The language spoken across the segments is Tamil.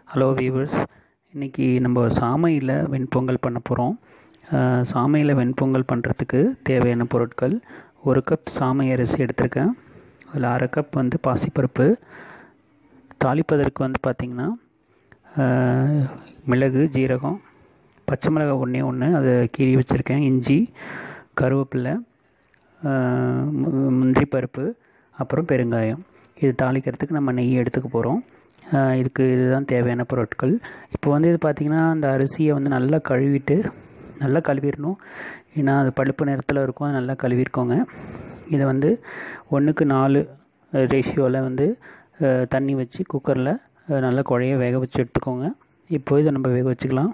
ஹலோ வியூவர்ஸ் இன்றைக்கி நம்ம சாமையில் வெண்பொங்கல் பண்ண போகிறோம் சாமையில் வெண்பொங்கல் பண்ணுறதுக்கு தேவையான பொருட்கள் ஒரு கப் சாமை அரிசி எடுத்திருக்கேன் அதில் அரை கப் வந்து பாசிப்பருப்பு தாளிப்பதற்கு வந்து பார்த்திங்கன்னா மிளகு ஜீரகம் பச்சை மிளகாய் ஒன்றே ஒன்று அதை கீறி வச்சுருக்கேன் இஞ்சி கருவேப்பிலை முந்திரி பருப்பு அப்புறம் பெருங்காயம் இது தாளிக்கிறதுக்கு நம்ம நெய் எடுத்துக்க போகிறோம் இதுக்கு இதுதான் தேவையான பொருட்கள் இப்போ வந்து இது பார்த்திங்கன்னா அந்த அரிசியை வந்து நல்லா கழுவிட்டு நல்லா கழுவிடணும் ஏன்னா அது பழுப்பு நேரத்தில் இருக்கும் அது நல்லா கழுவிருக்கோங்க இதை வந்து ஒன்றுக்கு நாலு ரேஷியோவில் வந்து தண்ணி வச்சு குக்கரில் நல்லா குழைய வேக வச்சு எடுத்துக்கோங்க இப்போ இதை நம்ம வேக வச்சுக்கலாம்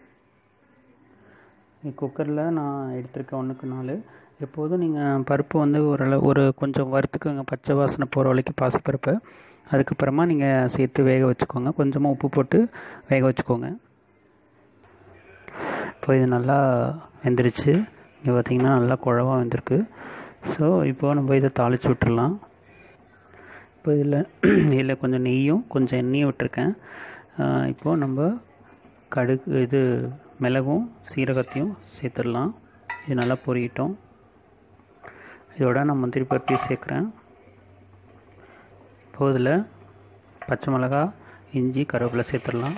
குக்கரில் நான் எடுத்திருக்கேன் ஒன்றுக்கு நாலு எப்போதும் நீங்கள் பருப்பு வந்து ஓரளவு ஒரு கொஞ்சம் வறுத்துக்கோங்க பச்சை வாசனை போகிற வரைக்கும் பாசிப்பருப்பு அதுக்கப்புறமா நீங்கள் சேர்த்து வேக வச்சுக்கோங்க கொஞ்சமாக உப்பு போட்டு வேக வச்சுக்கோங்க இப்போ இது நல்லா வெந்துருச்சு இங்கே பார்த்திங்கன்னா நல்லா குழவா வெந்திருக்கு ஸோ இப்போது நம்ம இதை தாளித்து விட்டுடலாம் இப்போ இதில் இதில் கொஞ்சம் நெய்யும் கொஞ்சம் எண்ணெயும் விட்டுருக்கேன் இப்போது நம்ம கடுகு இது மிளகும் சீரகத்தையும் சேர்த்துடலாம் இது நல்லா பொரியட்டும் இதோட நான் முந்திரி பருப்பையும் சேர்க்குறேன் இப்போ இதில் பச்சை மிளகா இஞ்சி கருவேப்பிலை சேர்த்துடலாம்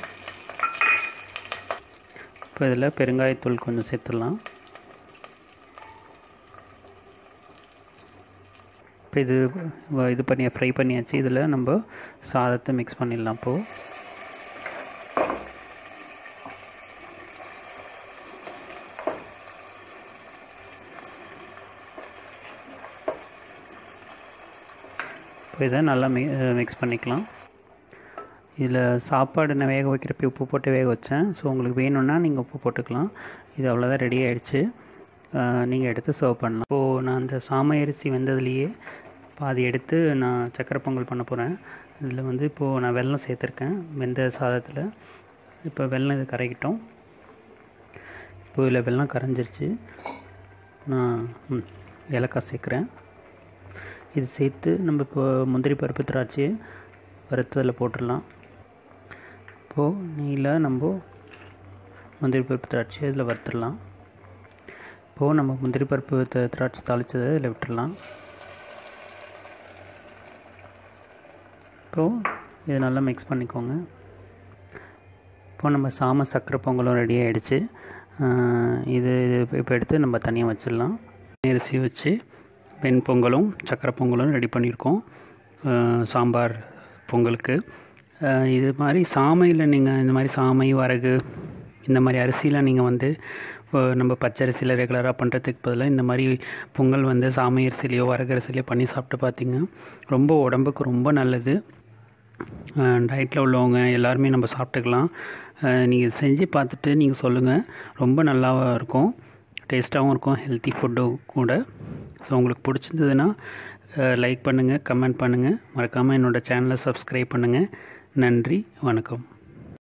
இப்போ இதில் பெருங்காயத்தூள் கொஞ்சம் சேர்த்துடலாம் இப்போ இது இது பண்ணி ஃப்ரை பண்ணியாச்சு இதில் நம்ம சாதத்தை மிக்ஸ் பண்ணிடலாம் இப்போது இப்போ இதை நல்லா மி மிக்ஸ் பண்ணிக்கலாம் இதில் சாப்பாடு நான் வேக வைக்கிறப்ப உப்பு போட்டு வேக வச்சேன் ஸோ உங்களுக்கு வேணும்னா நீங்கள் உப்பு போட்டுக்கலாம் இது அவ்வளோதான் ரெடி ஆகிடுச்சு நீங்கள் எடுத்து சர்வ் பண்ணலாம் இப்போது நான் அந்த சாமை அரிசி வெந்ததுலேயே பாதி எடுத்து நான் சக்கரை பொங்கல் பண்ண போகிறேன் இதில் வந்து இப்போது நான் வெல்லம் சேர்த்துருக்கேன் வெந்த சாதத்தில் இப்போ வெல்லம் இது கரைக்கிட்டோம் இப்போ இதில் வெல்லம் கரைஞ்சிருச்சு நான் ஏலக்காய் சேர்க்குறேன் இது சேர்த்து நம்ம இப்போ முந்திரி பருப்பு திராட்சையை வறுத்ததில் போட்டுடலாம் இப்போது நெய்யில் நம்ம முந்திரி பருப்பு திராட்சை இதில் வறுத்துடலாம் இப்போது நம்ம முந்திரி பருப்பு திராட்சை தாளித்ததை இதில் விட்டுடலாம் இப்போது இது நல்லா மிக்ஸ் பண்ணிக்கோங்க இப்போது நம்ம சாம சக்கரை பொங்கலும் ரெடி ஆகிடுச்சு இது இப்போ எடுத்து நம்ம தனியாக வச்சிடலாம் அரிசி வச்சு வெண் பொங்கலும் சக்கரை பொங்கலும் ரெடி பண்ணியிருக்கோம் சாம்பார் பொங்கலுக்கு இது மாதிரி சாமையில் நீங்கள் இந்த மாதிரி சாமை வரகு இந்த மாதிரி அரிசியில் நீங்கள் வந்து நம்ம பச்சரிசியில் ரெகுலராக பண்ணுறதுக்கு பதிலாக இந்த மாதிரி பொங்கல் வந்து சாமை அரிசிலையோ வரகு அரிசிலையோ பண்ணி சாப்பிட்டு பார்த்தீங்க ரொம்ப உடம்புக்கு ரொம்ப நல்லது டயட்டில் உள்ளவங்க எல்லாருமே நம்ம சாப்பிட்டுக்கலாம் நீங்கள் செஞ்சு பார்த்துட்டு நீங்கள் சொல்லுங்கள் ரொம்ப நல்லாவும் இருக்கும் டேஸ்ட்டாகவும் இருக்கும் ஹெல்த்தி ஃபுட்டும் கூட ஸோ உங்களுக்கு பிடிச்சிருந்ததுன்னா லைக் பண்ணுங்கள் கமெண்ட் பண்ணுங்கள் மறக்காமல் என்னோடய சேனலை சப்ஸ்கிரைப் பண்ணுங்கள் நன்றி வணக்கம்